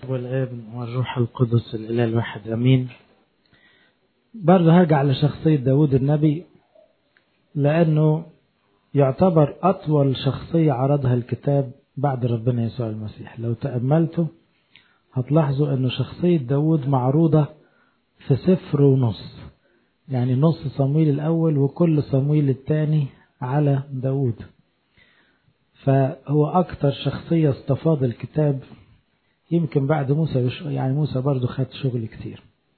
والابن والروح القدس الإله الواحد أمين برضه هرجع لشخصية داود النبي لأنه يعتبر أطول شخصية عرضها الكتاب بعد ربنا يسوع المسيح لو تأملتوا هتلاحظوا أنه شخصية داود معروضة في سفر ونص يعني نص صمويل الأول وكل صمويل الثاني على داود فهو أكتر شخصية استفاض الكتاب يمكن بعد موسى يعني موسى برضو خد شغل كتير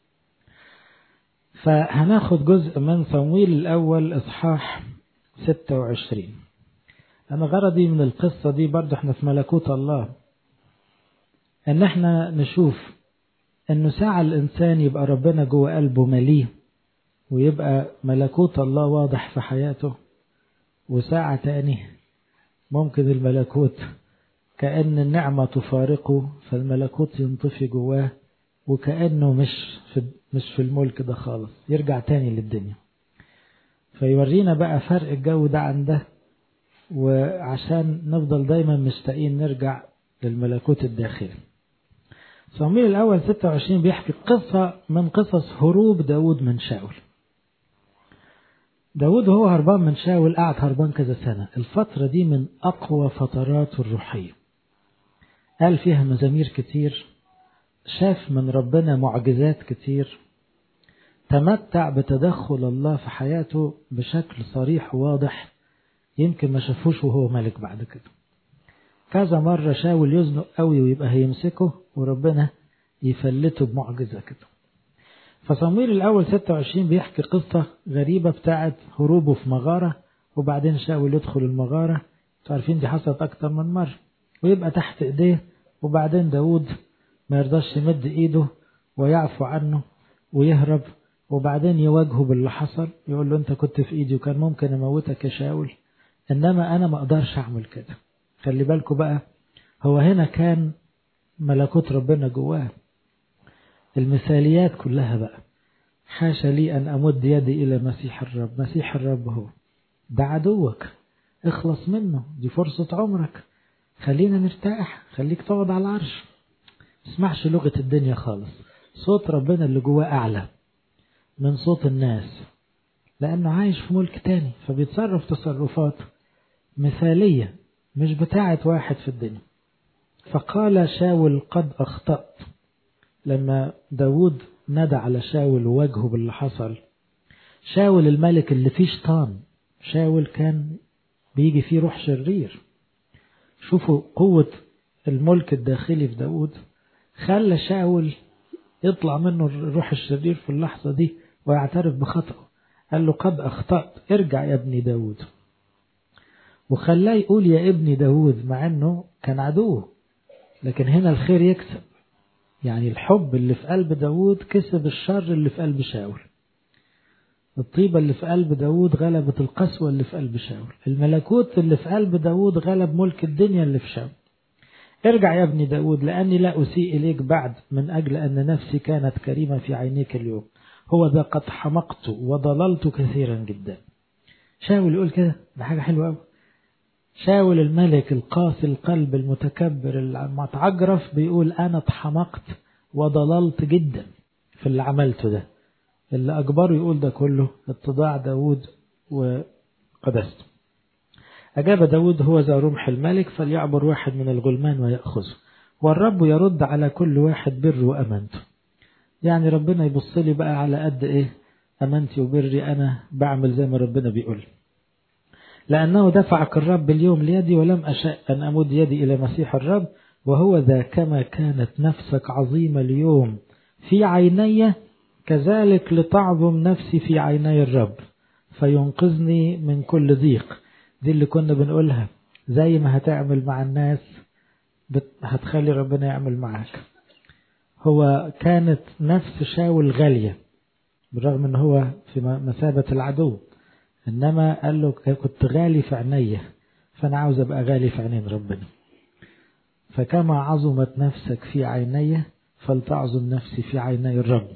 فهناخد جزء من صمويل الأول إصحاح 26 أنا غرضي من القصة دي برضو احنا في ملكوت الله إن احنا نشوف إنه ساعة الإنسان يبقى ربنا جوه قلبه مليه ويبقى ملكوت الله واضح في حياته وساعة تاني ممكن الملكوت كأن النعمة تفارقه فالملكوت ينطفي جواه وكأنه مش في مش في الملك ده خالص يرجع تاني للدنيا فيورينا بقى فرق الجو ده عن ده وعشان نفضل دايما مشتاقين نرجع للملكوت الداخلي صمويل الأول 26 بيحكي قصة من قصص هروب داود من شاول داود وهو هربان من شاول قعد هربان كذا سنة الفترة دي من أقوى فترات الروحية قال فيها مزامير كتير شاف من ربنا معجزات كتير تمتع بتدخل الله في حياته بشكل صريح وواضح يمكن ما شافوش وهو ملك بعد كده كذا مرة شاول يزنق قوي ويبقى هيمسكه وربنا يفلته بمعجزة كده فصمويل الأول 26 بيحكي قصة غريبة بتاعت هروبه في مغارة وبعدين شاول يدخل المغارة عارفين دي حصلت أكتر من مرة ويبقى تحت إيديه وبعدين داود ما يرضاش يمد إيده ويعفو عنه ويهرب وبعدين يواجهه باللي حصل يقول له أنت كنت في إيدي وكان ممكن أموتك يا شاول إنما أنا ما أقدرش أعمل كده خلي بالكوا بقى هو هنا كان ملكوت ربنا جواه المثاليات كلها بقى حاشا لي أن أمد يدي إلى مسيح الرب مسيح الرب هو ده عدوك اخلص منه دي فرصة عمرك خلينا نرتاح خليك تقعد على العرش اسمعش لغة الدنيا خالص صوت ربنا اللي جواه أعلى من صوت الناس لأنه عايش في ملك تاني فبيتصرف تصرفات مثالية مش بتاعة واحد في الدنيا فقال شاول قد أخطأت لما داود نادى على شاول وواجهه باللي حصل شاول الملك اللي فيه شيطان شاول كان بيجي فيه روح شرير شوفوا قوة الملك الداخلي في داود خلى شاول يطلع منه الروح الشرير في اللحظة دي ويعترف بخطأه قال له قد أخطأت ارجع يا ابني داود وخلاه يقول يا ابني داود مع انه كان عدوه لكن هنا الخير يكسب يعني الحب اللي في قلب داود كسب الشر اللي في قلب شاول الطيبة اللي في قلب داود غلبت القسوة اللي في قلب شاول الملكوت اللي في قلب داود غلب ملك الدنيا اللي في شاول ارجع يا ابني داود لأني لا أسيء إليك بعد من أجل أن نفسي كانت كريمة في عينيك اليوم هو ذا قد حمقت وضللت كثيرا جدا شاول يقول كده ده حاجة حلوة أوي شاول الملك القاسي القلب المتكبر المتعجرف بيقول أنا اتحمقت وضللت جدا في اللي عملته ده اللي أجبره يقول ده كله اتضاع داود وقدسته أجاب داود هو ذا رمح الملك فليعبر واحد من الغلمان ويأخذه والرب يرد على كل واحد بر وأمانته يعني ربنا يبص لي بقى على قد إيه أمانتي وبري أنا بعمل زي ما ربنا بيقول لأنه دفعك الرب اليوم ليدي ولم أشاء أن أمد يدي إلى مسيح الرب وهو ذا كما كانت نفسك عظيمة اليوم في عيني كذلك لتعظم نفسي في عيني الرب فينقذني من كل ضيق دي اللي كنا بنقولها زي ما هتعمل مع الناس هتخلي ربنا يعمل معاك هو كانت نفس شاول غالية بالرغم ان هو في مثابة العدو انما قال له كنت غالي في عينيا فانا عاوز ابقى غالي في عينين ربنا فكما عظمت نفسك في عيني فلتعظم نفسي في عيني الرب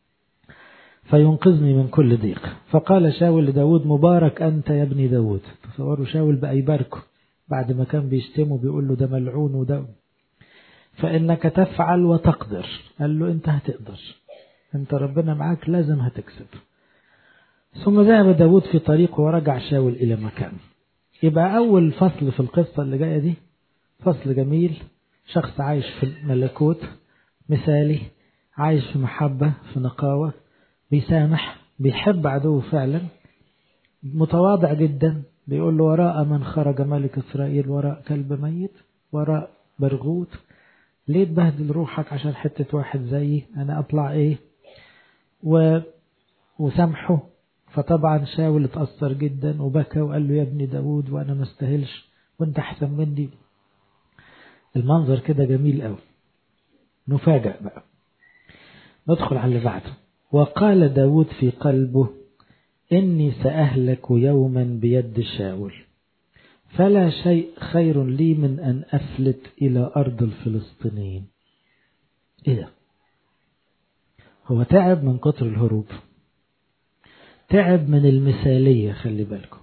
فينقذني من كل ضيق فقال شاول لداود مبارك أنت يا ابني داود تصوروا شاول بقى يباركه بعد ما كان بيشتمه بيقول له ده ملعون وده فإنك تفعل وتقدر قال له أنت هتقدر أنت ربنا معاك لازم هتكسب ثم ذهب داود في طريقه ورجع شاول إلى مكانه يبقى أول فصل في القصة اللي جاية دي فصل جميل شخص عايش في الملكوت مثالي عايش في محبة في نقاوة بيسامح بيحب عدوه فعلا متواضع جدا بيقول له وراء من خرج ملك إسرائيل وراء كلب ميت وراء برغوت ليه تبهدل روحك عشان حتة واحد زيي أنا أطلع إيه و... وسامحه فطبعا شاول اتأثر جدا وبكى وقال له يا ابني داود وأنا ما استاهلش وأنت أحسن مني المنظر كده جميل قوي نفاجأ بقى ندخل على اللي بعده وقال داود في قلبه إني سأهلك يوما بيد شاول فلا شيء خير لي من أن أفلت إلى أرض الفلسطينيين إيه ده هو تعب من كتر الهروب تعب من المثالية خلي بالكم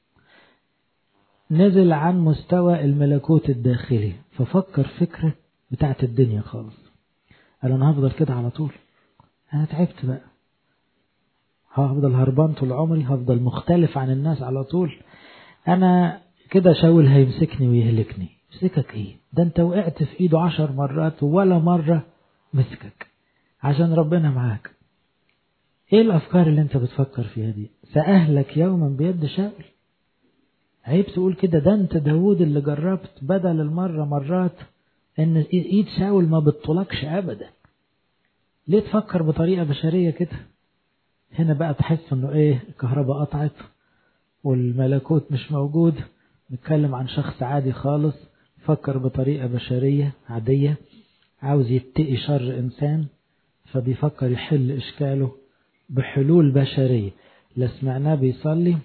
نزل عن مستوى الملكوت الداخلي ففكر فكرة بتاعت الدنيا خالص قال أنا هفضل كده على طول أنا تعبت بقى هفضل هربان طول عمري هفضل مختلف عن الناس على طول أنا كده شاول هيمسكني ويهلكني مسكك إيه ده أنت وقعت في إيده عشر مرات ولا مرة مسكك عشان ربنا معاك إيه الأفكار اللي أنت بتفكر فيها دي سأهلك يوما بيد شاول عيب تقول كده ده أنت داود اللي جربت بدل المرة مرات إن إيد شاول ما بتطولكش أبدا ليه تفكر بطريقة بشرية كده هنا بقى تحس انه ايه الكهرباء قطعت والملكوت مش موجود نتكلم عن شخص عادي خالص فكر بطريقة بشرية عادية عاوز يتقي شر إنسان فبيفكر يحل إشكاله بحلول بشرية لا سمعناه بيصلي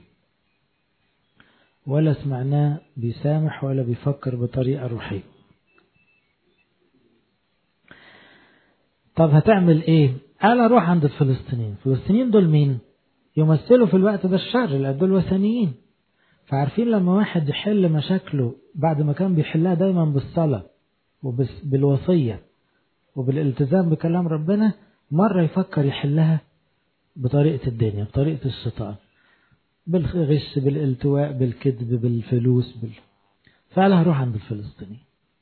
ولا سمعناه بيسامح ولا بيفكر بطريقة روحية طب هتعمل ايه قال اروح عند الفلسطينيين الفلسطينيين دول مين يمثلوا في الوقت ده الشر لان دول وثنيين فعارفين لما واحد يحل مشاكله بعد ما كان بيحلها دايما بالصلاة وبالوصية وبالالتزام بكلام ربنا مرة يفكر يحلها بطريقة الدنيا بطريقة الشيطان بالغش بالالتواء بالكذب بالفلوس بال... فقال هروح عند الفلسطينيين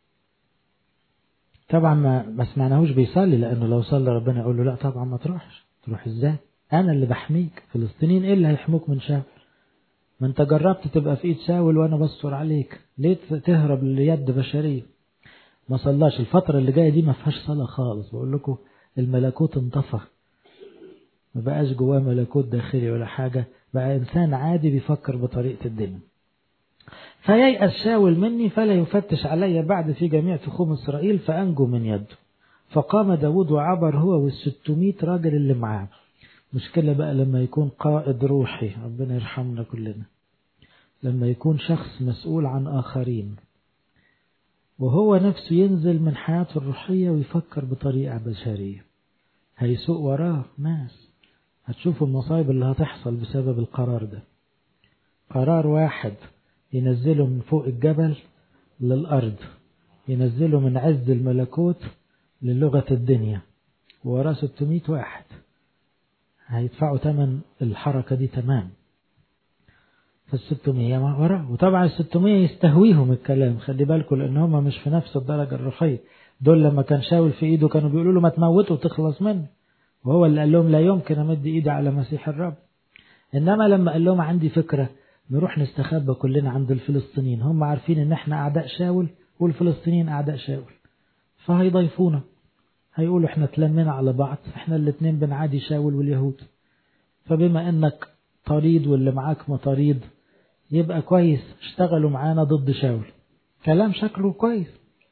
طبعا ما ما سمعناهوش بيصلي لانه لو صلى ربنا يقول له لا طبعا ما تروحش تروح ازاي انا اللي بحميك فلسطينيين ايه اللي هيحموك من شاول ما انت جربت تبقى في ايد شاول وانا بستر عليك ليه تهرب ليد بشريه ما صلاش الفترة اللي جاية دي ما فيهاش صلاة خالص بقول لكم الملكوت انطفى ما بقاش جواه ملكوت داخلي ولا حاجة بقى إنسان عادي بيفكر بطريقة الدنيا فييأس شاول مني فلا يفتش علي بعد في جميع تخوم إسرائيل فأنجو من يده فقام داود وعبر هو والستمائة راجل اللي معاه مشكلة بقى لما يكون قائد روحي ربنا يرحمنا كلنا لما يكون شخص مسؤول عن آخرين وهو نفسه ينزل من حياته الروحية ويفكر بطريقة بشرية هيسوق وراه ناس هتشوفوا المصايب اللي هتحصل بسبب القرار ده قرار واحد ينزله من فوق الجبل للأرض ينزله من عز الملكوت للغة الدنيا وراه 600 واحد هيدفعوا ثمن الحركة دي تمام فالستمية ما وراه وطبعا الستمية يستهويهم الكلام خلي بالكم لأن هم مش في نفس الدرجة الروحية دول لما كان شاول في إيده كانوا بيقولوا له ما تموته وتخلص منه وهو اللي قال لهم لا يمكن أمد إيدي على مسيح الرب إنما لما قال لهم عندي فكرة نروح نستخبى كلنا عند الفلسطينيين هم عارفين إن إحنا أعداء شاول والفلسطينيين أعداء شاول فهيضيفونا هيقولوا إحنا تلمنا على بعض إحنا الاتنين بنعادي شاول واليهود فبما إنك طريد واللي معاك مطاريد يبقى كويس اشتغلوا معانا ضد شاول كلام شكله كويس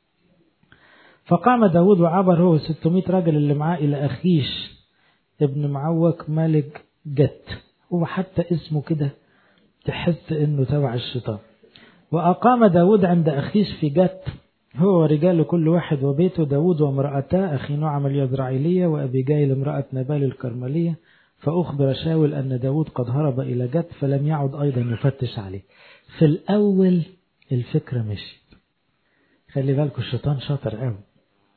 فقام داود وعبر هو 600 راجل اللي معاه إلى أخيش ابن معوك ملك جت هو حتى اسمه كده تحس انه تبع الشيطان وأقام داود عند أخيش في جت هو ورجال كل واحد وبيته داود وامرأته أخي نعم اليزرعيلية وأبيجايل امرأة نبال الكرملية فأخبر شاول أن داود قد هرب إلى جد فلم يعد أيضا يفتش عليه في الأول الفكرة مشيت خلي بالكم الشيطان شاطر قوي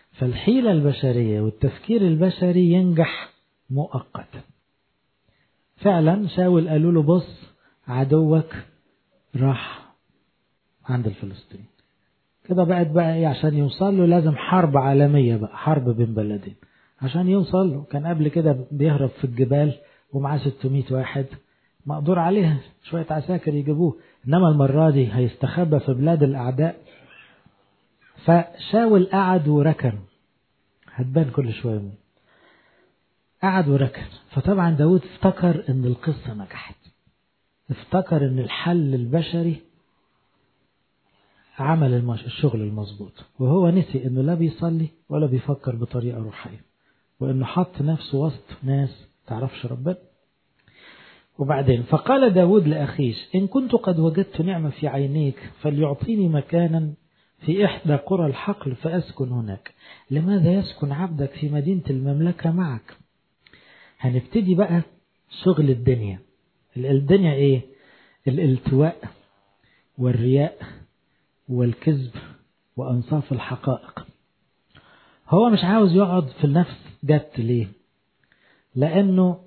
فالحيلة البشرية والتفكير البشري ينجح مؤقتا فعلا شاول قالوا له بص عدوك راح عند الفلسطينيين كده بقت بقى ايه عشان يوصل له لازم حرب عالمية بقى حرب بين بلدين عشان يوصل له كان قبل كده بيهرب في الجبال ومعاه 600 واحد مقدور عليها شوية عساكر يجيبوه إنما المرة دي هيستخبى في بلاد الأعداء فشاول قعد وركن هتبان كل شوية قعد وركن فطبعا داود افتكر ان القصة نجحت افتكر ان الحل البشري عمل المش... الشغل المظبوط وهو نسي انه لا بيصلي ولا بيفكر بطريقة روحية وانه حط نفسه وسط ناس تعرفش ربنا وبعدين فقال داود لأخيش إن كنت قد وجدت نعمة في عينيك فليعطيني مكانا في إحدى قرى الحقل فأسكن هناك لماذا يسكن عبدك في مدينة المملكة معك هنبتدي بقى شغل الدنيا الدنيا إيه الالتواء والرياء والكذب وأنصاف الحقائق هو مش عاوز يقعد في النفس جت ليه لأنه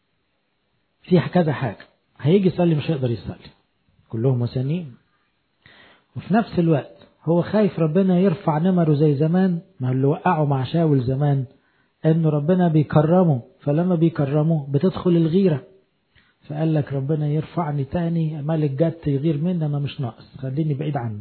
في كذا حاجة هيجي يصلي مش هيقدر يصلي كلهم مسانين وفي نفس الوقت هو خايف ربنا يرفع نمره زي زمان ما اللي وقعه مع شاول زمان انه ربنا بيكرمه فلما بيكرمه بتدخل الغيرة فقال لك ربنا يرفعني تاني ملك جت يغير مني انا مش ناقص خليني بعيد عنه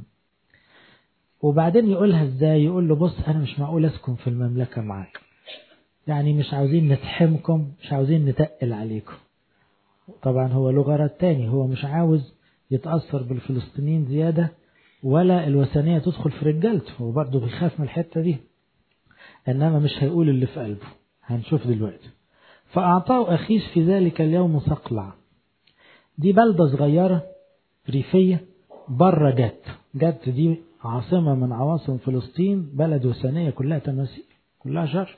وبعدين يقولها ازاي يقول له بص انا مش معقول اسكن في المملكة معاك يعني مش عاوزين نتحمكم مش عاوزين نتقل عليكم طبعا هو له غرض تاني هو مش عاوز يتأثر بالفلسطينيين زيادة ولا الوثنية تدخل في رجالته هو برضه بيخاف من الحتة دي إنما مش هيقول اللي في قلبه هنشوف دلوقتي فأعطاه أخيش في ذلك اليوم صقلع دي بلدة صغيرة ريفية بره جت جت دي عاصمة من عواصم فلسطين بلد وثنية كلها تماثيل كلها شر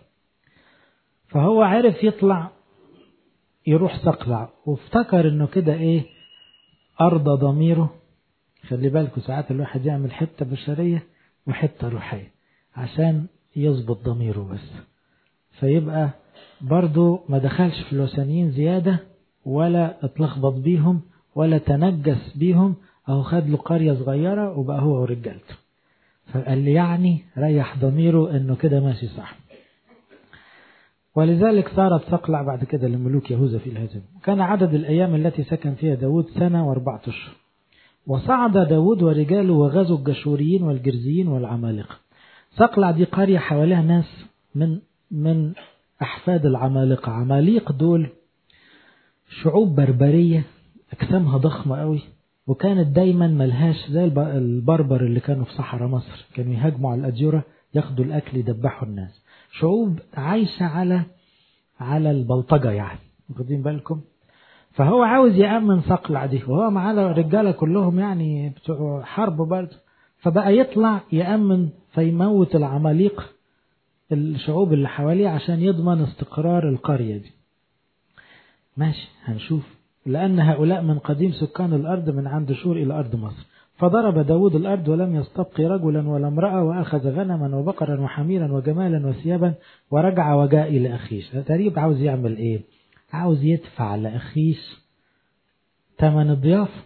فهو عرف يطلع يروح صقلع وافتكر انه كده ايه ارضى ضميره خلي بالكوا ساعات الواحد يعمل حتة بشرية وحتة روحية عشان يظبط ضميره بس فيبقى برضو ما دخلش في الوثنيين زيادة ولا اتلخبط بيهم ولا تنجس بيهم أو خد له قرية صغيرة وبقى هو ورجالته فقال لي يعني ريح ضميره انه كده ماشي صح ولذلك صارت تقلع بعد كده لملوك يهوذا في الهزم كان عدد الأيام التي سكن فيها داود سنة واربعة أشهر وصعد داود ورجاله وغزوا الجشوريين والجرزيين والعمالقة صقلع دي قرية حواليها ناس من من أحفاد العمالقة عماليق دول شعوب بربرية أجسامها ضخمة قوي وكانت دايما ملهاش زي البربر اللي كانوا في صحراء مصر كانوا يهاجموا على الأديرة ياخدوا الأكل يدبحوا الناس شعوب عايشة على على البلطجة يعني واخدين بالكم فهو عاوز يأمن صقلع دي وهو معاه رجالة كلهم يعني بتوع حرب برضه فبقى يطلع يأمن فيموت العماليق الشعوب اللي حواليه عشان يضمن استقرار القرية دي ماشي هنشوف لأن هؤلاء من قديم سكان الأرض من عند شور إلى أرض مصر فضرب داود الأرض ولم يستبقي رجلا ولا امرأة وأخذ غنما وبقرا وحميرا وجمالا وثيابا ورجع وجاء إلى أخيش تقريبا عاوز يعمل إيه عاوز يدفع لأخيش ثمن الضيافة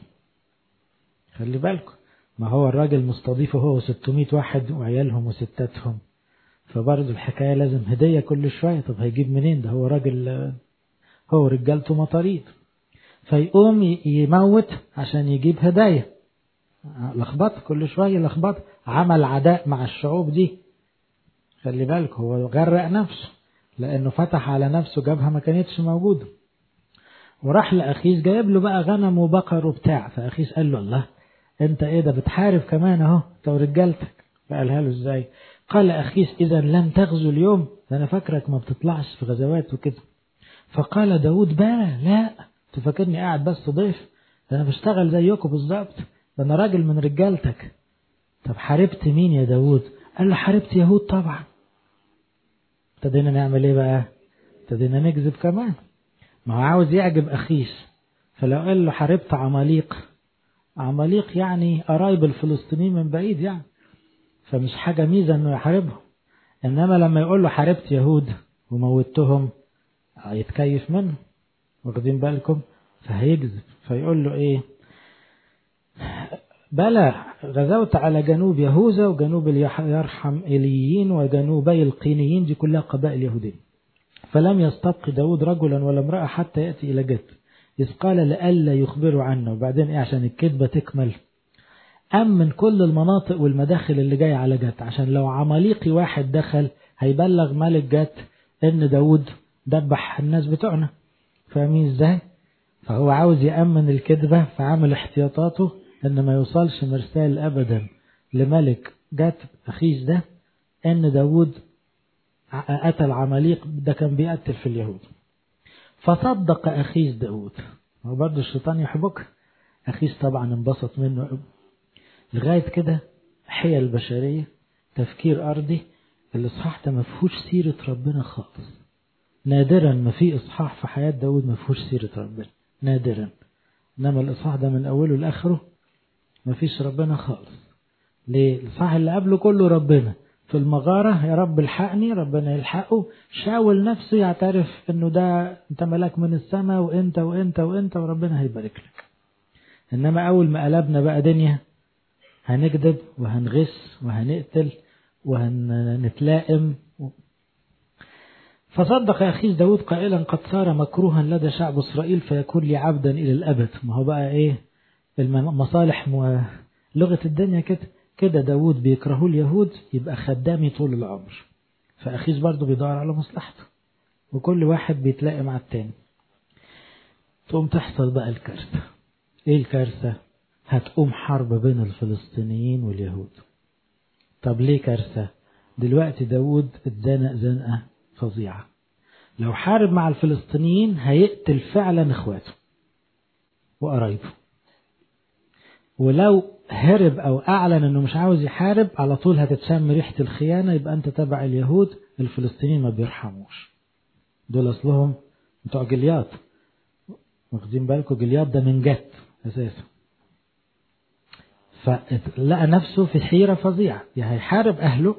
خلي بالكم ما هو الراجل مستضيفه هو 600 واحد وعيالهم وستاتهم فبرضه الحكاية لازم هدية كل شوية طب هيجيب منين ده هو راجل هو رجالته مطاريد فيقوم يموت عشان يجيب هدايا لخبط كل شوية لخبط عمل عداء مع الشعوب دي خلي بالك هو غرق نفسه لأنه فتح على نفسه جبهة ما كانتش موجودة وراح لأخيس جايب له بقى غنم وبقر وبتاع فأخيس قال له الله انت ايه ده بتحارب كمان اهو انت ورجالتك فقالها له ازاي قال أخيس إذا لم تغزو اليوم ده أنا فاكرك ما بتطلعش في غزوات وكده فقال داود بقى لا تفكرني قاعد بس ضيف ده أنا بشتغل زيكم بالظبط ده أنا راجل من رجالتك طب حاربت مين يا داود قال له حاربت يهود طبعا ابتدينا نعمل ايه بقى ابتدينا نكذب كمان ما هو عاوز يعجب أخيس فلو قال له حاربت عماليق عماليق يعني قرايب الفلسطينيين من بعيد يعني فمش حاجة ميزة انه يحاربهم إنما لما يقول له حاربت يهود وموتهم يتكيف منه واخدين بالكم فهيكذب فيقول له ايه بلى غزوت على جنوب يهوذا وجنوب يرحم إليين وجنوبي القينيين دي كلها قبائل يهودية فلم يستبق داود رجلا ولا امرأة حتى يأتي إلى جد إذ قال لألا يخبروا عنه وبعدين إيه عشان الكذبة تكمل أمن كل المناطق والمداخل اللي جاية على جت عشان لو عماليقي واحد دخل هيبلغ ملك جت إن داود دبح الناس بتوعنا فاهمين إزاي؟ فهو عاوز يأمن الكذبة فعامل احتياطاته إن ما يوصلش مرسال أبدا لملك جت أخيش ده إن داود قتل عماليق ده كان بيقتل في اليهود فصدق أخيس داود هو برضه الشيطان يحبك أخيس طبعا انبسط منه لغاية كده حيل بشرية تفكير أرضي الإصحاح ده ما فيهوش سيرة ربنا خالص نادرا ما في إصحاح في حياة داود ما فيهوش سيرة ربنا نادرا إنما الإصحاح ده من أوله لآخره ما فيش ربنا خالص ليه الإصحاح اللي قبله كله ربنا في المغارة يا رب الحقني ربنا يلحقه شاول نفسه يعترف انه ده انت ملاك من السماء وانت وانت وانت وربنا هيبارك لك انما اول ما قلبنا بقى دنيا هنكذب وهنغش وهنقتل وهنتلائم فصدق أخيه داود قائلا قد صار مكروها لدى شعب إسرائيل فيكون لي عبدا إلى الأبد ما هو بقى إيه المصالح مو... لغة الدنيا كده كده داود بيكرهه اليهود يبقى خدامي طول العمر فأخيس برضه بيدور على مصلحته وكل واحد بيتلاقي مع التاني تقوم تحصل بقى الكارثة ايه الكارثة هتقوم حرب بين الفلسطينيين واليهود طب ليه كارثة دلوقتي داود اتزنق زنقة فظيعة لو حارب مع الفلسطينيين هيقتل فعلا اخواته وقرايبه ولو هرب او اعلن انه مش عاوز يحارب على طول هتتشم ريحة الخيانة يبقى انت تبع اليهود الفلسطينيين ما بيرحموش دول اصلهم بتوع جلياط واخدين بالكم جلياط ده من جت اساسا فلقى نفسه في حيرة فظيعة يا هيحارب اهله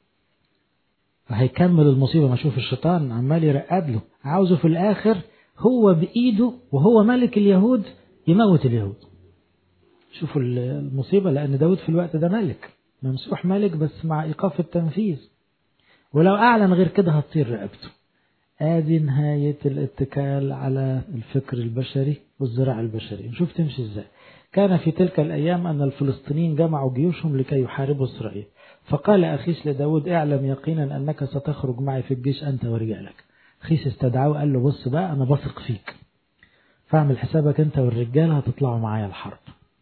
وهيكمل المصيبة ما شوف الشيطان عمال يرقد له عاوزه في الاخر هو بايده وهو ملك اليهود يموت اليهود شوفوا المصيبة لأن داود في الوقت ده ملك ممسوح ملك بس مع إيقاف التنفيذ ولو أعلن غير كده هتطير رقبته آدي نهاية الاتكال على الفكر البشري والزراع البشري نشوف تمشي ازاي كان في تلك الأيام أن الفلسطينيين جمعوا جيوشهم لكي يحاربوا إسرائيل فقال أخيش لداود اعلم يقينا أنك ستخرج معي في الجيش أنت ورجالك أخيش استدعاه وقال له بص بقى أنا بثق فيك فاعمل حسابك أنت والرجال هتطلعوا معايا الحرب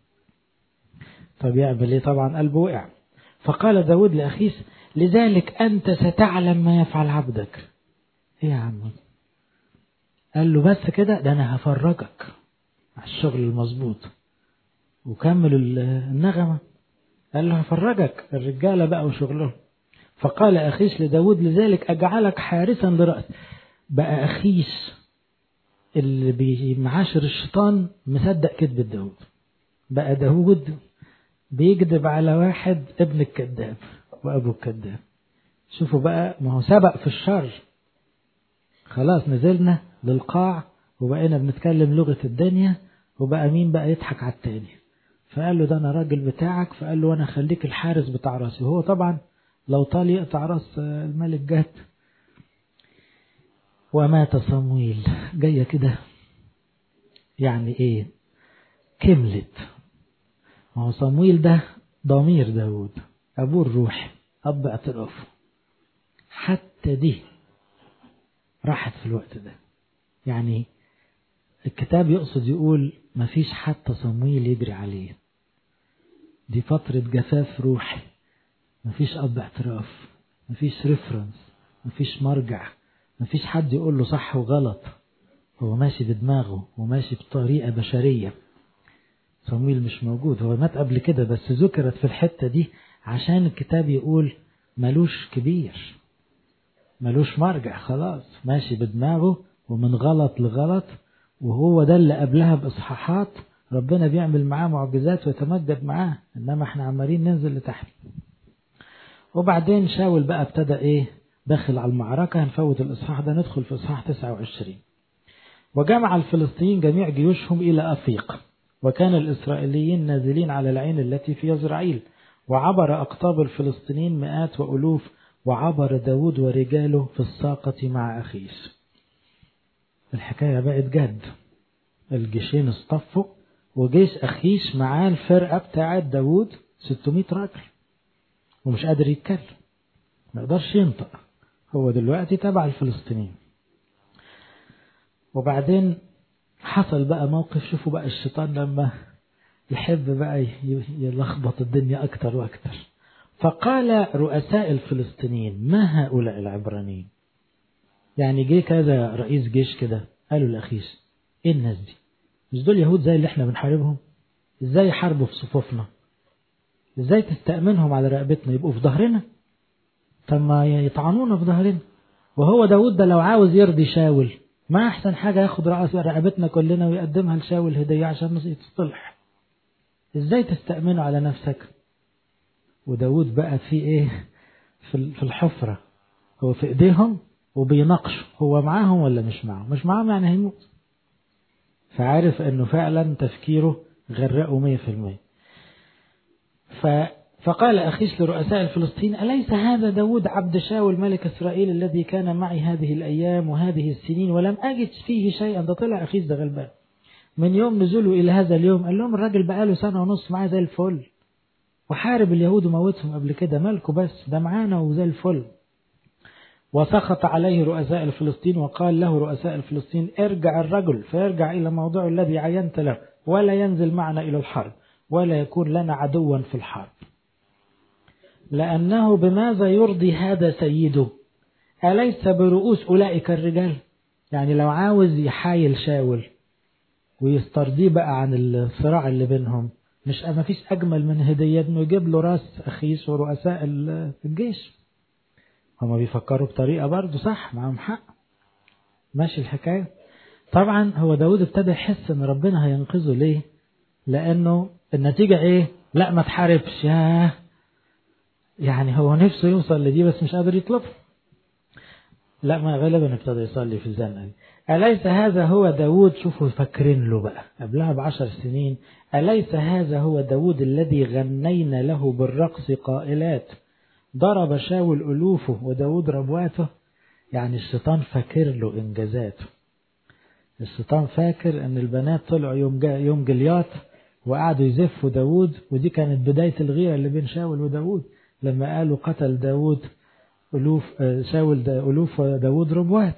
طب يعمل ايه طبعا قلبه وقع فقال داود لأخيس لذلك أنت ستعلم ما يفعل عبدك ايه يا عم قال له بس كده ده أنا هفرجك على الشغل المظبوط وكمل النغمة قال له هفرجك الرجالة بقى وشغلهم فقال أخيس لداود لذلك أجعلك حارسا لرأس بقى أخيس اللي بيمعاشر الشيطان مصدق كذبة داود بقى داود بيكذب على واحد ابن الكذاب وابو الكذاب شوفوا بقى ما هو سبق في الشر خلاص نزلنا للقاع وبقينا بنتكلم لغة الدنيا وبقى مين بقى يضحك على التاني فقال له ده انا راجل بتاعك فقال له انا خليك الحارس بتاع راسي وهو طبعا لو طال يقطع راس الملك جات ومات صمويل جاية كده يعني ايه كملت ما هو صمويل ده ضمير داود أبوه الروح أب اعترافه حتى دي راحت في الوقت ده يعني الكتاب يقصد يقول ما فيش حتى صمويل يجري عليه دي فترة جفاف روحي ما فيش أب اعتراف ما فيش ريفرنس ما فيش مرجع ما فيش حد يقول له صح وغلط هو ماشي بدماغه وماشي بطريقة بشرية صمويل مش موجود هو مات قبل كده بس ذكرت في الحتة دي عشان الكتاب يقول ملوش كبير ملوش مرجع خلاص ماشي بدماغه ومن غلط لغلط وهو ده اللي قبلها بإصحاحات ربنا بيعمل معاه معجزات ويتمجد معاه إنما احنا عمالين ننزل لتحت وبعدين شاول بقى ابتدى ايه داخل على المعركة هنفوت الإصحاح ده ندخل في إصحاح 29 وجمع الفلسطينيين جميع جيوشهم إلى أفيق وكان الإسرائيليين نازلين على العين التي في يزرعيل وعبر أقطاب الفلسطينيين مئات وألوف وعبر داود ورجاله في الساقة مع أخيس الحكاية بقت جد الجيشين اصطفوا وجيش أخيش معاه الفرقة بتاعت داود 600 راجل ومش قادر يتكلم ما يقدرش ينطق هو دلوقتي تبع الفلسطينيين وبعدين حصل بقى موقف شوفوا بقى الشيطان لما يحب بقى يلخبط الدنيا أكتر وأكتر فقال رؤساء الفلسطينيين ما هؤلاء العبرانيين يعني جه كذا رئيس جيش كده قالوا الأخيس ايه الناس دي مش دول يهود زي اللي احنا بنحاربهم ازاي يحاربوا في صفوفنا ازاي تستأمنهم على رقبتنا يبقوا في ظهرنا طب ما يطعنونا في ظهرنا وهو داود ده لو عاوز يرضي شاول ما احسن حاجة ياخد رأس رقبتنا كلنا ويقدمها لشاول هدية عشان يتصلح ازاي تستأمنه على نفسك وداود بقى في ايه في الحفرة هو في ايديهم وبيناقشوا هو معاهم ولا مش معاهم مش معاهم يعني هيموت فعارف انه فعلا تفكيره غرقه مية في المية فقال أخيش لرؤساء الفلسطين أليس هذا داود عبد شاول ملك إسرائيل الذي كان معي هذه الأيام وهذه السنين ولم أجد فيه شيئا ده طلع أخيش ده غلبان من يوم نزوله إلى هذا اليوم قال لهم الراجل بقاله سنة ونص معاه زي الفل وحارب اليهود وموتهم قبل كده مالكوا بس ده معانا وزي الفل وسخط عليه رؤساء الفلسطين وقال له رؤساء الفلسطين ارجع الرجل فيرجع إلى موضعه الذي عينت له ولا ينزل معنا إلى الحرب ولا يكون لنا عدوا في الحرب لأنه بماذا يرضي هذا سيده أليس برؤوس أولئك الرجال يعني لو عاوز يحايل شاول ويسترضيه بقى عن الصراع اللي بينهم مش ما فيش أجمل من هدية إنه يجيب له راس أخيس ورؤساء الجيش هما بيفكروا بطريقة برضه صح معاهم حق ماشي الحكاية طبعا هو داود ابتدى يحس ان ربنا هينقذه ليه لانه النتيجة ايه لا ما تحاربش ياه يعني هو نفسه يوصل لدي بس مش قادر يطلبها لا ما غالبا ابتدى يصلي في الزنقة دي أليس هذا هو داود شوفوا فاكرين له بقى قبلها بعشر سنين أليس هذا هو داود الذي غنينا له بالرقص قائلات ضرب شاول ألوفه وداود ربواته يعني الشيطان فاكر له إنجازاته الشيطان فاكر أن البنات طلعوا يوم, يوم جليات وقعدوا يزفوا داود ودي كانت بداية الغيرة اللي بين شاول وداود لما قالوا قتل داود ألوف شاول دا ألوف داود ربوات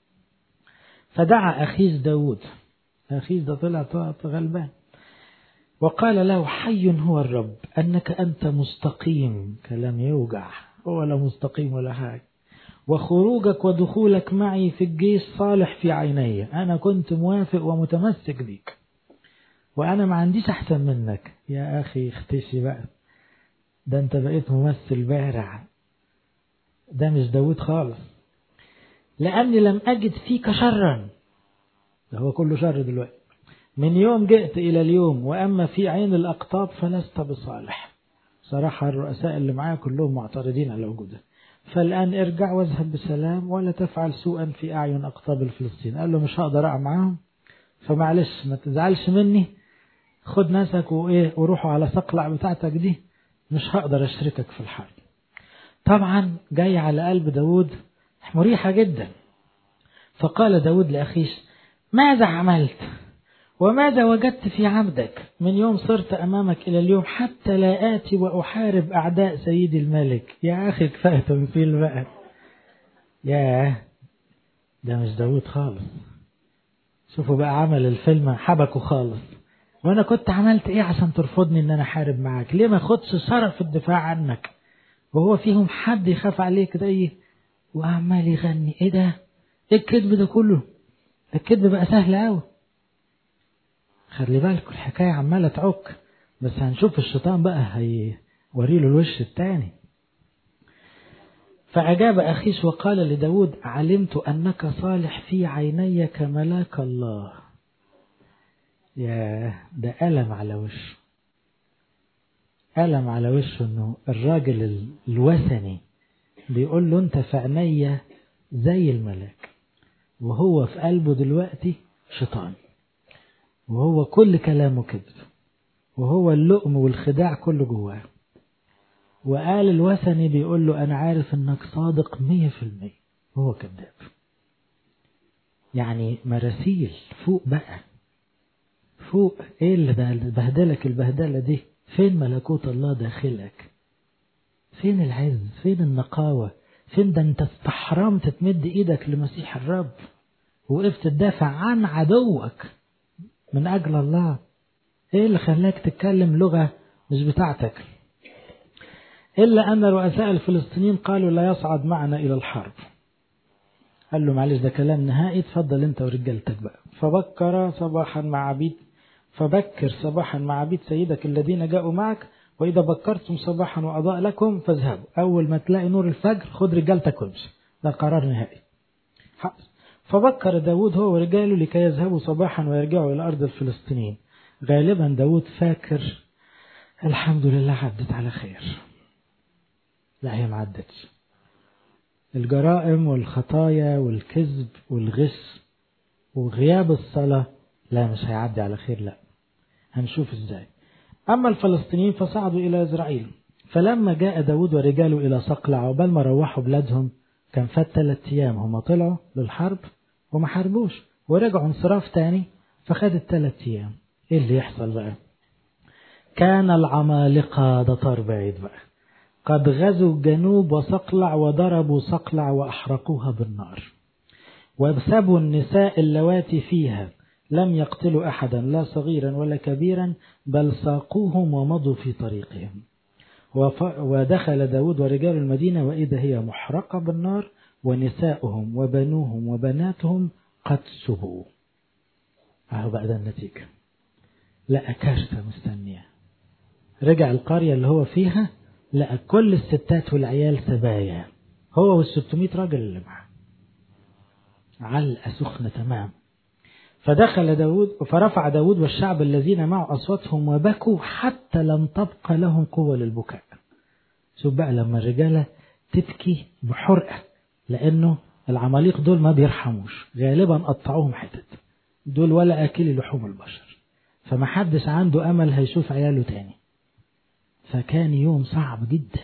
فدعا أخيس داود أخيس ده طلع غلبان وقال له حي هو الرب أنك أنت مستقيم كلام يوجع هو لا مستقيم ولا حاجة وخروجك ودخولك معي في الجيش صالح في عيني أنا كنت موافق ومتمسك بيك وأنا ما عنديش أحسن منك يا أخي اختشي بقى ده أنت بقيت ممثل بارع ده مش داود خالص لأني لم أجد فيك شرا ده هو كله شر دلوقتي من يوم جئت إلى اليوم وأما في عين الأقطاب فلست بصالح صراحة الرؤساء اللي معاه كلهم معترضين على وجوده فالآن ارجع واذهب بسلام ولا تفعل سوءا في أعين أقطاب الفلسطين قال له مش هقدر أقع معاهم فمعلش ما تزعلش مني خد ناسك وإيه وروحوا على صقلع بتاعتك دي مش هقدر أشركك في الحرب طبعا جاي على قلب داود مريحة جدا فقال داود لأخيش ماذا عملت وماذا وجدت في عبدك من يوم صرت أمامك إلى اليوم حتى لا آتي وأحارب أعداء سيدي الملك يا أخي كفاية تمثيل بقى ياه ده مش داود خالص شوفوا بقى عمل الفيلم حبكه خالص وانا كنت عملت ايه عشان ترفضني ان انا احارب معاك ليه ما خدش شرف الدفاع عنك وهو فيهم حد يخاف عليك ده ايه وعمال يغني ايه ده ايه الكذب ده كله ده الكذب بقى سهل قوي خلي بالكوا الحكاية عمالة تعك بس هنشوف الشيطان بقى هيوري له الوش التاني فأجاب أخيش وقال لداود علمت أنك صالح في عيني كملاك الله يا ده ألم على وشه قلم على وشه انه الراجل الوثني بيقول له انت في عينيا زي الملاك وهو في قلبه دلوقتي شيطان وهو كل كلامه كذب وهو اللؤم والخداع كله جواه وقال الوثني بيقول له أنا عارف إنك صادق مية في المية هو كذاب يعني مراسيل فوق بقى فوق ايه اللي بهدلك البهدلة دي فين ملكوت الله داخلك فين العز فين النقاوة فين ده انت استحرمت تمد ايدك لمسيح الرب وقفت تدافع عن عدوك من اجل الله ايه اللي خلاك تتكلم لغة مش بتاعتك إلا أن رؤساء الفلسطينيين قالوا لا يصعد معنا إلى الحرب قال له معلش ده كلام نهائي تفضل أنت ورجالتك بقى فبكر صباحا مع عبيد فبكر صباحا مع عبيد سيدك الذين جاءوا معك وإذا بكرتم صباحا وأضاء لكم فاذهبوا أول ما تلاقي نور الفجر خد رجالتك وامشي ده قرار نهائي فبكر داود هو ورجاله لكي يذهبوا صباحا ويرجعوا إلى أرض الفلسطينيين غالبا داود فاكر الحمد لله عدت على خير لا هي ما عدتش الجرائم والخطايا والكذب والغش وغياب الصلاة لا مش هيعدي على خير لا هنشوف ازاي أما الفلسطينيين فصعدوا إلى إسرائيل فلما جاء داود ورجاله إلى صقلع عقبال ما روحوا بلادهم كان فات ثلاث أيام هم طلعوا للحرب وما حاربوش ورجعوا انصراف تاني فخدت ثلاث أيام إيه اللي يحصل بقى كان العمالقة ده طار بعيد بقى قد غزوا الجنوب وصقلع وضربوا صقلع وأحرقوها بالنار وابسبوا النساء اللواتي فيها لم يقتلوا أحدا لا صغيرا ولا كبيرا بل ساقوهم ومضوا في طريقهم ودخل داود ورجال المدينة وإذا هي محرقة بالنار ونساؤهم وبنوهم وبناتهم قد سبوا أهو بقى ده النتيجة لقى كارثة مستنية رجع القرية اللي هو فيها لقى كل الستات والعيال سبايا هو والستمائة راجل اللي معاه علقة سخنة تمام فدخل داود فرفع داود والشعب الذين معه أصواتهم وبكوا حتى لم تبقى لهم قوة للبكاء شوف بقى لما الرجالة تبكي بحرقة لأنه العماليق دول ما بيرحموش غالبا قطعوهم حتت دول ولا أكل لحوم البشر فمحدش عنده أمل هيشوف عياله تاني فكان يوم صعب جدا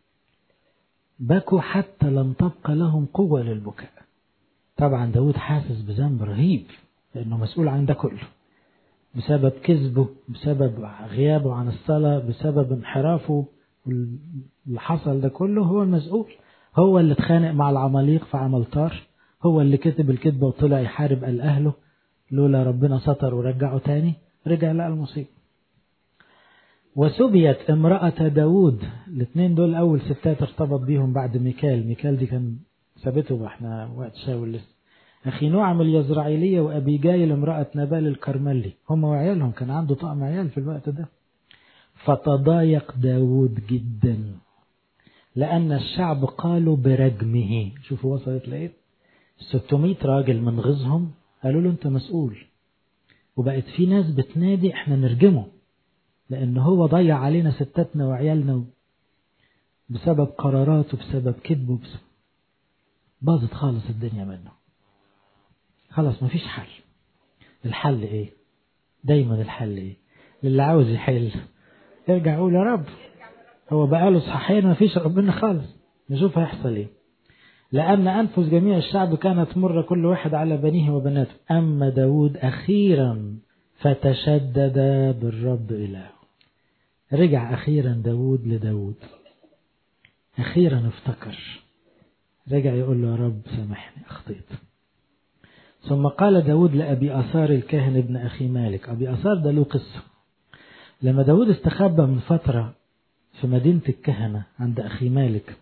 بكوا حتى لم تبقى لهم قوة للبكاء طبعا داود حاسس بذنب رهيب لأنه مسؤول عن ده كله بسبب كذبه بسبب غيابه عن الصلاة بسبب انحرافه اللي حصل ده كله هو المسؤول هو اللي اتخانق مع العماليق في عمل طار هو اللي كتب الكذبة وطلع يحارب قال أهله لولا ربنا ستر ورجعه تاني رجع لقى المصيبة وسبيت امرأة داود الاثنين دول أول ستات ارتبط بيهم بعد ميكال ميكال دي كان سابته واحنا وقت شاول لسه أخي نعم اليزرعيلية وأبي جايل امرأة نبال الكرملي هم وعيالهم كان عنده طقم عيال في الوقت ده فتضايق داود جدا لأن الشعب قالوا برجمه شوفوا وصلت لإيه 600 راجل من غزهم قالوا له أنت مسؤول وبقت في ناس بتنادي احنا نرجمه لأن هو ضيع علينا ستاتنا وعيالنا بسبب قراراته بسبب كذبه بسبب باظت خالص الدنيا منه خلاص مفيش حل الحل ايه دايما الحل ايه للي عاوز يحل يرجع يقول يا رب هو بقاله صحيح مفيش ربنا خالص نشوف هيحصل ايه لأن أنفس جميع الشعب كانت مرة كل واحد على بنيه وبناته أما داود أخيرا فتشدد بالرب إلهه رجع أخيرا داود لداود أخيرا افتكر رجع يقول له يا رب سامحني أخطيت ثم قال داود لأبي أثار الكاهن ابن أخي مالك أبي أثار ده له قصة لما داود استخبى من فترة في مدينة الكهنة عند أخي مالك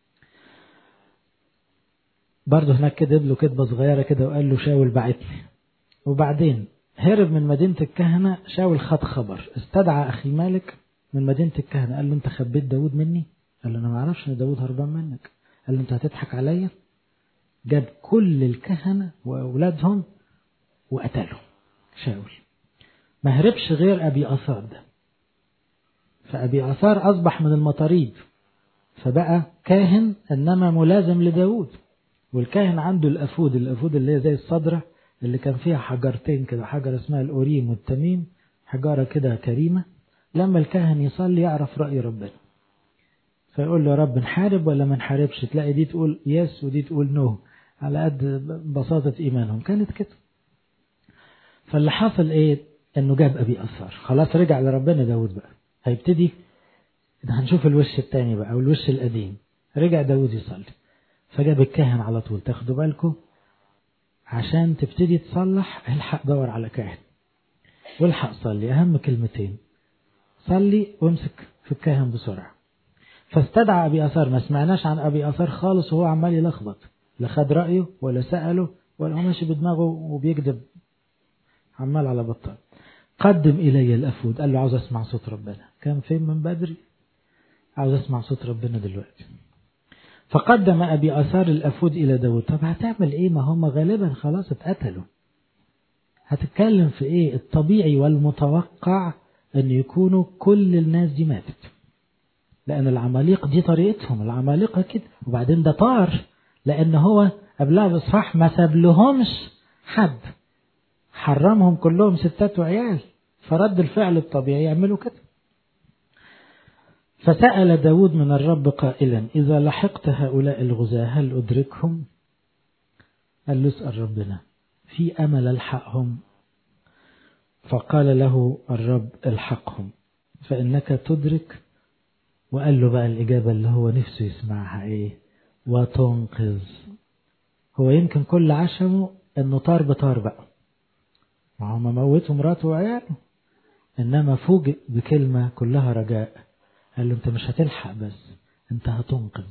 برضه هناك كدب له كدبة صغيرة كده وقال له شاول بعتني وبعدين هرب من مدينة الكهنة شاول خد خبر استدعى أخي مالك من مدينة الكهنة قال له أنت خبيت داود مني قال له أنا ما أعرفش إن داود هربان منك قال له أنت هتضحك عليا جاب كل الكهنة وأولادهم وقتلهم شاول ما هربش غير أبي أثار ده فأبي أثار أصبح من المطاريد فبقى كاهن إنما ملازم لداود والكاهن عنده الأفود الأفود اللي هي زي الصدرة اللي كان فيها حجرتين كده حجر اسمها الأوريم والتميم حجارة كده كريمة لما الكاهن يصلي يعرف رأي ربنا فيقول له يا رب نحارب ولا ما نحاربش تلاقي دي تقول يس ودي تقول نو على قد بساطة إيمانهم كانت كده فاللي حصل إيه إنه جاب أبي أثار خلاص رجع لربنا داود بقى هيبتدي هنشوف الوش التاني بقى أو الوش القديم رجع داود يصلي فجاب الكاهن على طول تاخدوا بالكم عشان تبتدي تصلح الحق دور على كاهن والحق صلي أهم كلمتين صلي وامسك في الكاهن بسرعة فاستدعى أبي أثار ما سمعناش عن أبي أثار خالص وهو عمال يلخبط لا خد رأيه ولا سأله ولا هو ماشي بدماغه وبيكذب عمال على بطال قدم إلي الأفود قال له عاوز أسمع صوت ربنا كان فين من بدري عاوز أسمع صوت ربنا دلوقتي فقدم أبي أثار الأفود إلى داود طب هتعمل إيه ما هم غالبا خلاص اتقتلوا هتتكلم في إيه الطبيعي والمتوقع أن يكونوا كل الناس دي ماتت لأن العماليق دي طريقتهم العمالقة كده وبعدين ده طار لأن هو قبلها بصحاح ما ساب لهمش حد حرمهم كلهم ستات وعيال فرد الفعل الطبيعي يعملوا كده فسأل داود من الرب قائلا إذا لحقت هؤلاء الغزاة هل أدركهم قال له اسأل ربنا في أمل ألحقهم فقال له الرب الحقهم فإنك تدرك وقال له بقى الإجابة اللي هو نفسه يسمعها إيه وتنقذ هو يمكن كل عشمه إنه طار بطار بقى ما هم موتوا مراته وعياله إنما فوجئ بكلمة كلها رجاء قال له أنت مش هتلحق بس أنت هتنقذ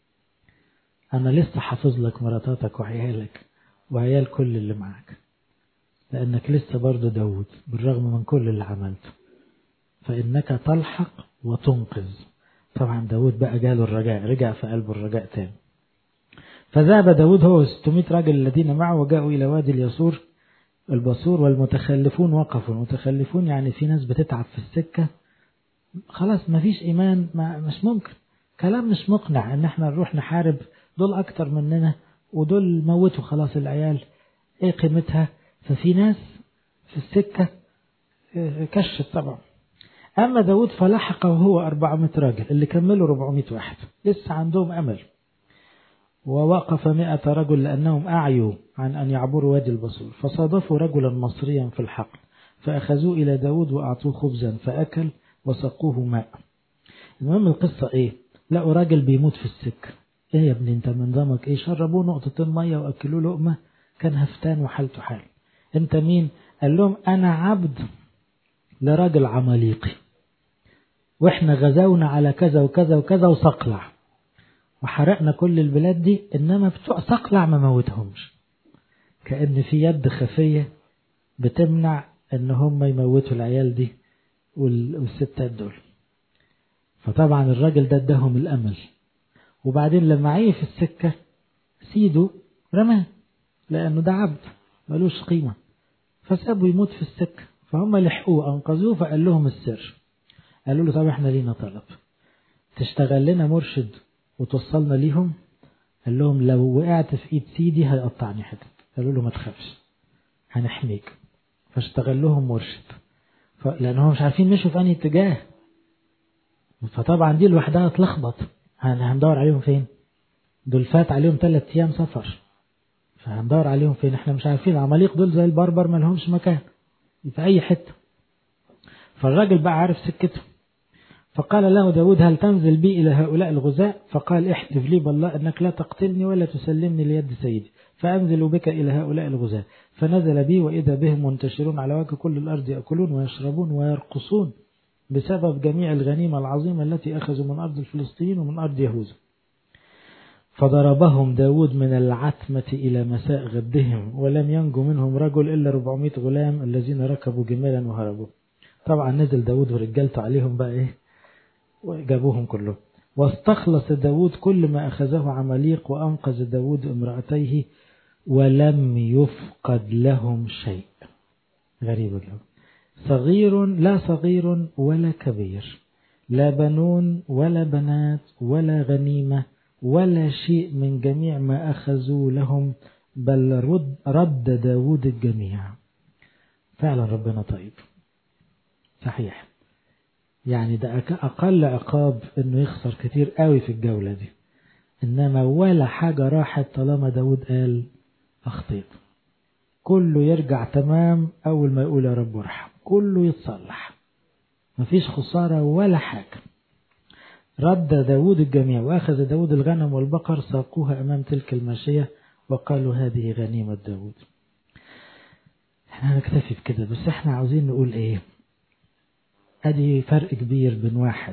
أنا لسه حافظ لك مراتاتك وعيالك وعيال كل اللي معاك لأنك لسه برضه داود بالرغم من كل اللي عملته فإنك تلحق وتنقذ طبعا داود بقى جاله الرجاء رجع في قلبه الرجاء تاني فذهب داود هو 600 راجل الذين معه وجاءوا إلى وادي اليسور البصور والمتخلفون وقفوا المتخلفون يعني في ناس بتتعب في السكة خلاص ما فيش إيمان ما مش ممكن كلام مش مقنع إن احنا نروح نحارب دول أكتر مننا ودول موتوا خلاص العيال إيه قيمتها ففي ناس في السكة كشت طبعا أما داود فلحق وهو 400 راجل اللي كملوا 400 واحد لسه عندهم أمل ووقف مئة رجل لأنهم أعيوا عن أن يعبروا وادي البصور فصادفوا رجلا مصريا في الحقل فأخذوه إلى داود وأعطوه خبزا فأكل وسقوه ماء المهم القصة إيه لقوا راجل بيموت في السكة إيه يا ابني أنت من ضمك إيه شربوه نقطتين مية وأكلوه لقمة كان هفتان وحالته حال أنت مين قال لهم أنا عبد لراجل عماليقي واحنا غزونا على كذا وكذا وكذا وصقلع وحرقنا كل البلاد دي انما بتوع صقلع ما موتهمش كأن في يد خفية بتمنع ان هم يموتوا العيال دي والستات دول فطبعا الراجل ده اداهم الامل وبعدين لما عيه في السكة سيده رماه لانه ده عبد ملوش قيمة فسابه يموت في السكة فهم لحقوه انقذوه فقال لهم السر قالوا له طب احنا لينا طلب تشتغل لنا مرشد وتوصلنا ليهم قال لهم لو وقعت في ايد سيدي هيقطعني حتت قالوا له ما تخافش هنحميك فاشتغل لهم مرشد لانهم مش عارفين مشوا في انهي اتجاه فطبعا دي لوحدها اتلخبط هندور عليهم فين دول فات عليهم ثلاث ايام سفر فهندور عليهم فين احنا مش عارفين العماليق دول زي البربر ما لهمش مكان في اي حته فالراجل بقى عارف سكته فقال له داود هل تنزل بي إلى هؤلاء الغزاة فقال احلف لي بالله أنك لا تقتلني ولا تسلمني ليد سيدي فأنزل بك إلى هؤلاء الغزاة فنزل بي وإذا بهم منتشرون على وجه كل الأرض يأكلون ويشربون ويرقصون بسبب جميع الغنيمة العظيمة التي أخذوا من أرض الفلسطينيين ومن أرض يهوذا فضربهم داود من العتمة إلى مساء غدهم ولم ينجو منهم رجل إلا 400 غلام الذين ركبوا جمالا وهربوا طبعا نزل داود ورجالته عليهم بقى إيه وجابوهم كلهم واستخلص داود كل ما أخذه عماليق وأنقذ داود امرأتيه ولم يفقد لهم شيء غريب له صغير لا صغير ولا كبير لا بنون ولا بنات ولا غنيمة ولا شيء من جميع ما أخذوا لهم بل رد, رد داود الجميع فعلا ربنا طيب صحيح يعني ده أقل عقاب إنه يخسر كتير قوي في الجولة دي إنما ولا حاجة راحت طالما داود قال أخطيت كله يرجع تمام أول ما يقول يا رب ارحم كله يتصلح مفيش خسارة ولا حاجة رد داود الجميع وأخذ داود الغنم والبقر ساقوها أمام تلك الماشية وقالوا هذه غنيمة داود احنا نكتفي بكده بس احنا عاوزين نقول ايه ادي فرق كبير بين واحد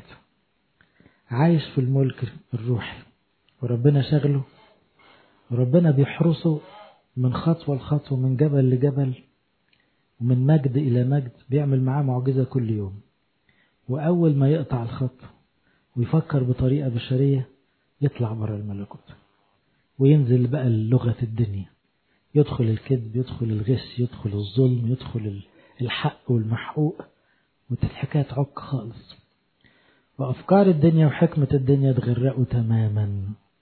عايش في الملك الروحي وربنا شغله وربنا بيحرسه من خطوة لخطوة من جبل لجبل ومن مجد إلى مجد بيعمل معاه معجزة كل يوم وأول ما يقطع الخط ويفكر بطريقة بشرية يطلع بره الملكوت وينزل بقى لغة الدنيا يدخل الكذب يدخل الغش يدخل الظلم يدخل الحق والمحقوق والحكاية تعك خالص وأفكار الدنيا وحكمة الدنيا تغرقه تماما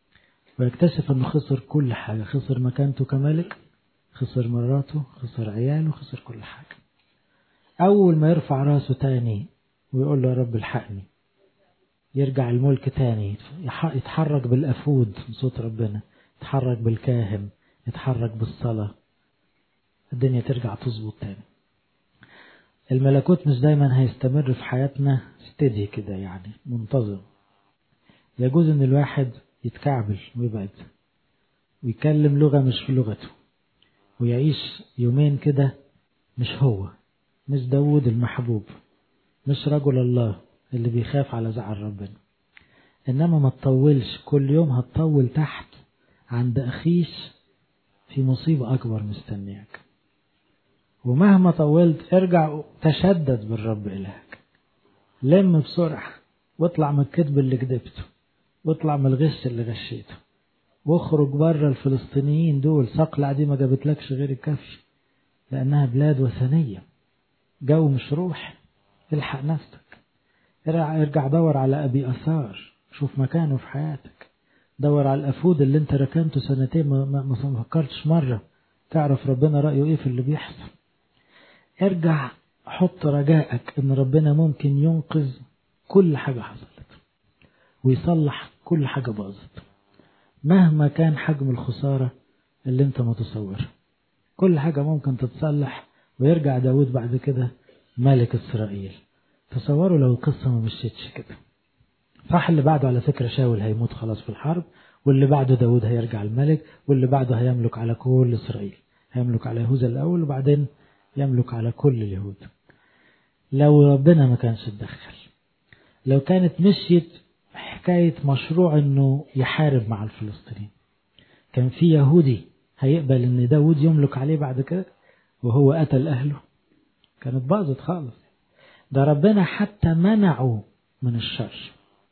ويكتشف أنه خسر كل حاجة خسر مكانته كملك خسر مراته خسر عياله خسر كل حاجة أول ما يرفع راسه تاني ويقول له يا رب الحقني يرجع الملك تاني يتحرك بالأفود بصوت ربنا يتحرك بالكاهن يتحرك بالصلاة الدنيا ترجع تظبط تاني الملكوت مش دايما هيستمر في حياتنا ستدي كده يعني منتظم يجوز ان الواحد يتكعبل ويبعد ويكلم لغة مش في لغته ويعيش يومين كده مش هو مش داود المحبوب مش رجل الله اللي بيخاف على زعل ربنا إنما ما تطولش كل يوم هتطول تحت عند أخيش في مصيبة أكبر مستنياك ومهما طولت ارجع تشدد بالرب إلهك لم بسرعة واطلع من الكذب اللي كذبته واطلع من الغش اللي غشيته واخرج بره الفلسطينيين دول صقلع دي ما جابتلكش غير الكفي لأنها بلاد وثنية جو مش روح الحق نفسك ارجع دور على أبي أثار شوف مكانه في حياتك دور على الأفود اللي انت ركنته سنتين ما, ما, ما فكرتش مرة تعرف ربنا رأيه ايه في اللي بيحصل ارجع حط رجائك ان ربنا ممكن ينقذ كل حاجة حصلت ويصلح كل حاجة باظت مهما كان حجم الخسارة اللي انت متصورها كل حاجة ممكن تتصلح ويرجع داود بعد كده ملك إسرائيل تصوروا لو القصة ما مشيتش كده صح اللي بعده على فكرة شاول هيموت خلاص في الحرب واللي بعده داود هيرجع الملك واللي بعده هيملك على كل إسرائيل هيملك على يهوذا الأول وبعدين يملك على كل اليهود لو ربنا ما كانش اتدخل لو كانت مشيت حكاية مشروع انه يحارب مع الفلسطينيين كان في يهودي هيقبل ان داود يملك عليه بعد كده وهو قتل اهله كانت باظت خالص ده ربنا حتى منعه من الشر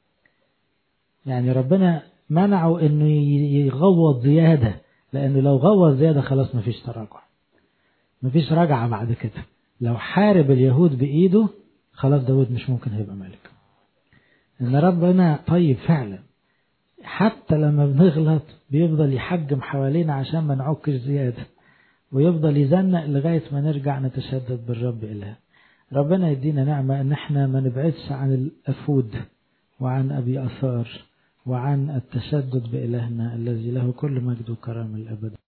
يعني ربنا منعه انه يغوض زيادة لانه لو غوض زيادة خلاص مفيش تراجع مفيش رجعة بعد كده لو حارب اليهود بإيده خلاص داود مش ممكن هيبقى ملك إن ربنا طيب فعلا حتى لما بنغلط بيفضل يحجم حوالينا عشان ما نعكش زيادة ويفضل يزنق لغاية ما نرجع نتشدد بالرب إله ربنا يدينا نعمة إن احنا ما نبعدش عن الأفود وعن أبي أثار وعن التشدد بإلهنا الذي له كل مجد وكرم الأبد